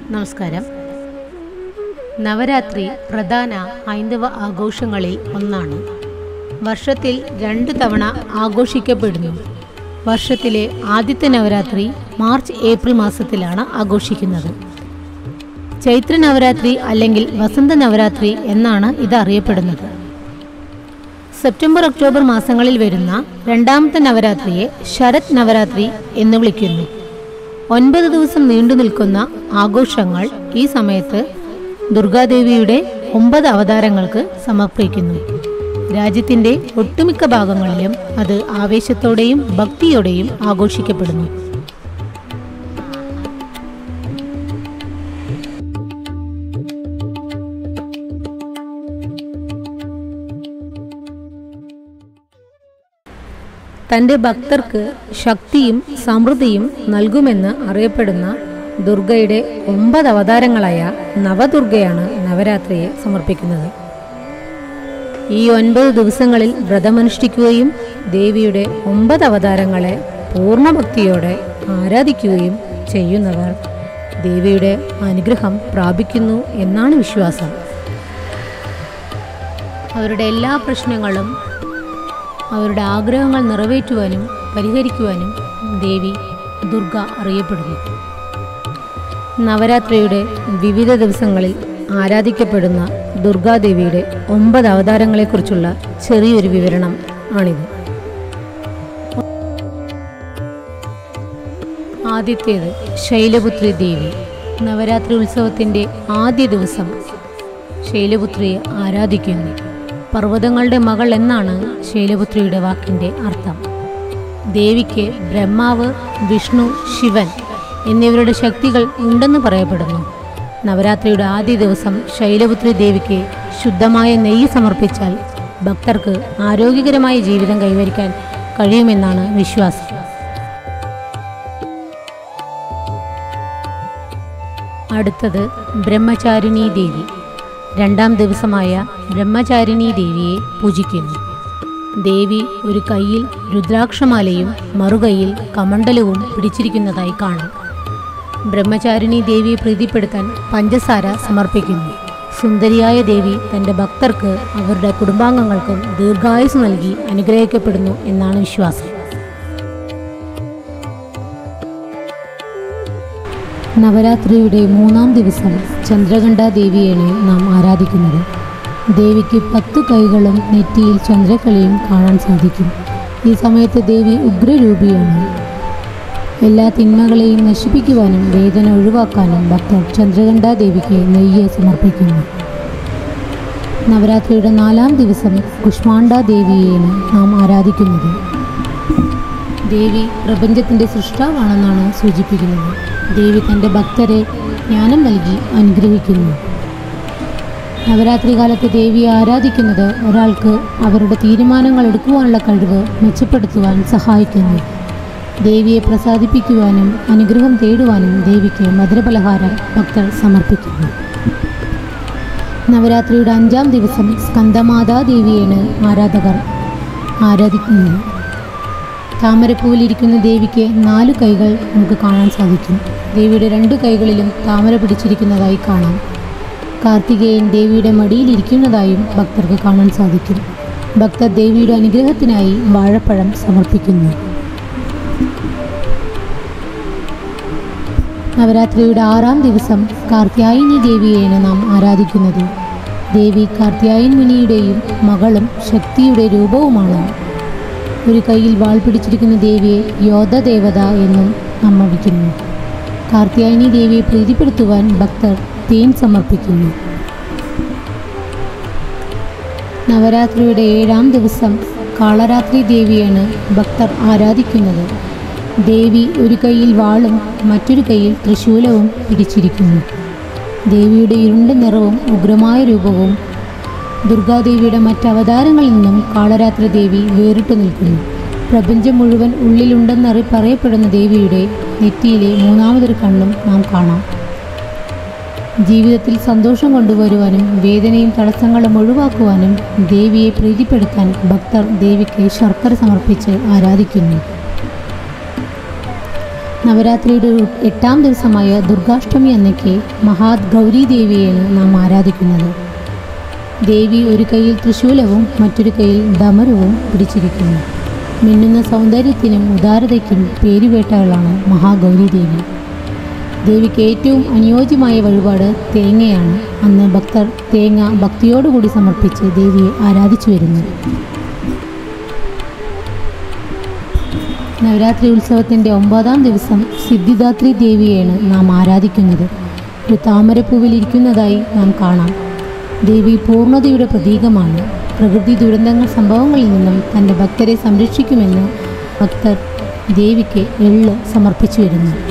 നമസ്കാരം നവരാത്രി പ്രധാന ഹൈന്ദവ ആഘോഷങ്ങളിൽ ഒന്നാണ് വർഷത്തിൽ രണ്ട് തവണ ആഘോഷിക്കപ്പെടുന്നു വർഷത്തിലെ ആദ്യത്തെ നവരാത്രി മാർച്ച് ഏപ്രിൽ മാസത്തിലാണ് ആഘോഷിക്കുന്നത് ചൈത്ര നവരാത്രി അല്ലെങ്കിൽ വസന്ത നവരാത്രി എന്നാണ് ഇത് അറിയപ്പെടുന്നത് സെപ്റ്റംബർ ഒക്ടോബർ മാസങ്ങളിൽ വരുന്ന രണ്ടാമത്തെ നവരാത്രിയെ ശരത് നവരാത്രി എന്ന് വിളിക്കുന്നു ഒൻപത് ദിവസം നീണ്ടു നിൽക്കുന്ന ആഘോഷങ്ങൾ ഈ സമയത്ത് ദുർഗാദേവിയുടെ ഒമ്പത് അവതാരങ്ങൾക്ക് സമർപ്പിക്കുന്നു രാജ്യത്തിൻ്റെ ഒട്ടുമിക്ക ഭാഗങ്ങളിലും അത് ആവേശത്തോടെയും ഭക്തിയോടെയും ആഘോഷിക്കപ്പെടുന്നു തൻ്റെ ഭക്തർക്ക് ശക്തിയും സമൃദ്ധിയും നൽകുമെന്ന് അറിയപ്പെടുന്ന ദുർഗയുടെ ഒമ്പത് അവതാരങ്ങളായ നവദുർഗയാണ് നവരാത്രിയെ സമർപ്പിക്കുന്നത് ഈ ഒൻപത് ദിവസങ്ങളിൽ വ്രതമനുഷ്ഠിക്കുകയും ദേവിയുടെ ഒമ്പത് അവതാരങ്ങളെ പൂർണ്ണഭക്തിയോടെ ആരാധിക്കുകയും ചെയ്യുന്നവർ ദേവിയുടെ അനുഗ്രഹം പ്രാപിക്കുന്നു എന്നാണ് വിശ്വാസം അവരുടെ എല്ലാ പ്രശ്നങ്ങളും അവരുടെ ആഗ്രഹങ്ങൾ നിറവേറ്റുവാനും പരിഹരിക്കുവാനും ദേവി ദുർഗ അറിയപ്പെടുന്നു നവരാത്രിയുടെ വിവിധ ദിവസങ്ങളിൽ ആരാധിക്കപ്പെടുന്ന ദുർഗാദേവിയുടെ ഒമ്പത് അവതാരങ്ങളെക്കുറിച്ചുള്ള ചെറിയൊരു വിവരണം ആണിത് ആദ്യത്തേത് ശൈലപുത്രി ദേവി നവരാത്രി ഉത്സവത്തിൻ്റെ ആദ്യ ദിവസം ശൈലപുത്രിയെ ആരാധിക്കുന്നു പർവ്വതങ്ങളുടെ മകൾ എന്നാണ് ശൈലപുത്രിയുടെ വാക്കിൻ്റെ അർത്ഥം ദേവിക്ക് ബ്രഹ്മാവ് വിഷ്ണു ശിവൻ എന്നിവരുടെ ശക്തികൾ ഉണ്ടെന്ന് പറയപ്പെടുന്നു നവരാത്രിയുടെ ആദ്യ ദിവസം ശൈലപുത്രി ദേവിക്ക് ശുദ്ധമായ നെയ്യ് സമർപ്പിച്ചാൽ ഭക്തർക്ക് ആരോഗ്യകരമായ ജീവിതം കൈവരിക്കാൻ കഴിയുമെന്നാണ് വിശ്വാസം അടുത്തത് ബ്രഹ്മചാരിണി ദേവി രണ്ടാം ദിവസമായ ബ്രഹ്മചാരിണി ദേവിയെ പൂജിക്കുന്നു ദേവി ഒരു കയ്യിൽ രുദ്രാക്ഷമാലയും മറുകൈയിൽ കമണ്ഡലവും പിടിച്ചിരിക്കുന്നതായി കാണാം ബ്രഹ്മചാരിണി ദേവിയെ പ്രീതിപ്പെടുത്താൻ പഞ്ചസാര സമർപ്പിക്കുന്നു സുന്ദരിയായ ദേവി തൻ്റെ ഭക്തർക്ക് അവരുടെ കുടുംബാംഗങ്ങൾക്കും ദീർഘായുസ് നൽകി അനുഗ്രഹിക്കപ്പെടുന്നു എന്നാണ് വിശ്വാസം നവരാത്രിയുടെ മൂന്നാം ദിവസം ചന്ദ്രകണ്ഠ ദേവിയാണ് നാം ആരാധിക്കുന്നത് ദേവിക്ക് പത്തു കൈകളും നെറ്റിയിൽ ചന്ദ്രക്കളിയും കാണാൻ സാധിക്കും ഈ സമയത്ത് ദേവി ഉഗ്രരൂപിയാണ് എല്ലാ തിന്മകളെയും നശിപ്പിക്കുവാനും വേദന ഒഴിവാക്കാനും ഭക്തർ ചന്ദ്രകണ്ഠ ദേവിക്ക് നെയ്യ് സമർപ്പിക്കുന്നു നവരാത്രിയുടെ നാലാം ദിവസം കുഷ്മാണ്ഡ ദേവിയെയാണ് നാം ആരാധിക്കുന്നത് ദേവി പ്രപഞ്ചത്തിൻ്റെ സൃഷ്ടാവാണെന്നാണ് സൂചിപ്പിക്കുന്നത് ദേവി തൻ്റെ ഭക്തരെ ജ്ഞാനം നൽകി അനുഗ്രഹിക്കുന്നു നവരാത്രി കാലത്ത് ദേവിയെ ആരാധിക്കുന്നത് ഒരാൾക്ക് അവരുടെ തീരുമാനങ്ങൾ എടുക്കുവാനുള്ള കഴിവ് മെച്ചപ്പെടുത്തുവാൻ സഹായിക്കുന്നു ദേവിയെ പ്രസാദിപ്പിക്കുവാനും അനുഗ്രഹം തേടുവാനും ദേവിക്ക് മധുരപലഹാരം ഭക്തർ സമർപ്പിക്കുന്നു നവരാത്രിയുടെ അഞ്ചാം ദിവസം സ്കന്ദമാതാ ദേവിയാണ് ആരാധകർ ആരാധിക്കുന്നത് താമരപ്പൂവിലിരിക്കുന്ന ദേവിക്ക് നാല് കൈകൾ നമുക്ക് കാണാൻ സാധിക്കും ദേവിയുടെ രണ്ട് കൈകളിലും താമര പിടിച്ചിരിക്കുന്നതായി കാണാം കാർത്തികേയൻ ദേവിയുടെ മടിയിലിരിക്കുന്നതായും ഭക്തർക്ക് കാണാൻ സാധിക്കും ഭക്തർ ദേവിയുടെ അനുഗ്രഹത്തിനായി വാഴപ്പഴം സമർപ്പിക്കുന്നു നവരാത്രിയുടെ ആറാം ദിവസം കാർത്യായനി ദേവിയെയാണ് നാം ആരാധിക്കുന്നത് ദേവി കാർത്യായൻ മുനിയുടെയും മകളും ശക്തിയുടെ രൂപവുമാണ് ഒരു കയ്യിൽ വാൾ പിടിച്ചിരിക്കുന്ന ദേവിയെ യോധദേവത എന്നും നമ്മൾ വിളിക്കുന്നു കാർത്യായനി ദേവിയെ പ്രീതിപ്പെടുത്തുവാൻ ഭക്തർ തേൻ സമർപ്പിക്കുന്നു നവരാത്രിയുടെ ഏഴാം ദിവസം കാളരാത്രി ദേവിയാണ് ഭക്തർ ആരാധിക്കുന്നത് ദേവി ഒരു കയ്യിൽ വാളും മറ്റൊരു കയ്യിൽ ത്രിശൂലവും പിടിച്ചിരിക്കുന്നു ദേവിയുടെ ഇരുണ്ട നിറവും ഉഗ്രമായ രൂപവും ദുർഗാദേവിയുടെ മറ്റവതാരങ്ങളിൽ നിന്നും കാളരാത്രി ദേവി വേറിട്ടു നിൽക്കുന്നു പ്രപഞ്ചം മുഴുവൻ ഉള്ളിലുണ്ടെന്നറി പറയപ്പെടുന്ന ദേവിയുടെ നെറ്റിയിലെ മൂന്നാമതൊരു കണ്ണും നാം കാണാം ജീവിതത്തിൽ സന്തോഷം കൊണ്ടുവരുവാനും വേദനയും തടസ്സങ്ങളും ഒഴിവാക്കുവാനും ദേവിയെ പ്രീതിപ്പെടുത്താൻ ഭക്തർ ദേവിക്ക് ശർക്കര സമർപ്പിച്ച് ആരാധിക്കുന്നു നവരാത്രിയുടെ എട്ടാം ദിവസമായ ദുർഗാഷ്ടമി അന്നയ്ക്ക് മഹാത് ഗൗരി ദേവിയെയാണ് നാം ആരാധിക്കുന്നത് ദേവി ഒരു കൈയിൽ തൃശൂലവും മറ്റൊരു കൈയിൽ ഡമരവും പിടിച്ചിരിക്കുന്നു മിന്നുന്ന സൗന്ദര്യത്തിനും ഉദാരതയ്ക്കും പേരുകേട്ടവളാണ് മഹാഗൗരി ദേവി ദേവിക്ക് ഏറ്റവും അനുയോജ്യമായ വഴിപാട് തേങ്ങയാണ് അന്ന് ഭക്തർ തേങ്ങ ഭക്തിയോടുകൂടി സമർപ്പിച്ച് ദേവിയെ ആരാധിച്ചു വരുന്നു നവരാത്രി ഉത്സവത്തിൻ്റെ ഒമ്പതാം ദിവസം സിദ്ധിദാത്രി ദേവിയെയാണ് നാം ആരാധിക്കുന്നത് ഒരു താമരപ്പൂവിൽ ഇരിക്കുന്നതായി നാം കാണാം ദേവി പൂർണ്ണതയുടെ പ്രതീകമാണ് പ്രകൃതി ദുരന്തങ്ങൾ സംഭവങ്ങളിൽ നിന്നും തൻ്റെ ഭക്തരെ സംരക്ഷിക്കുമെന്ന് ഭക്തർ ദേവിക്ക് എള്ള് സമർപ്പിച്ചു വരുന്നു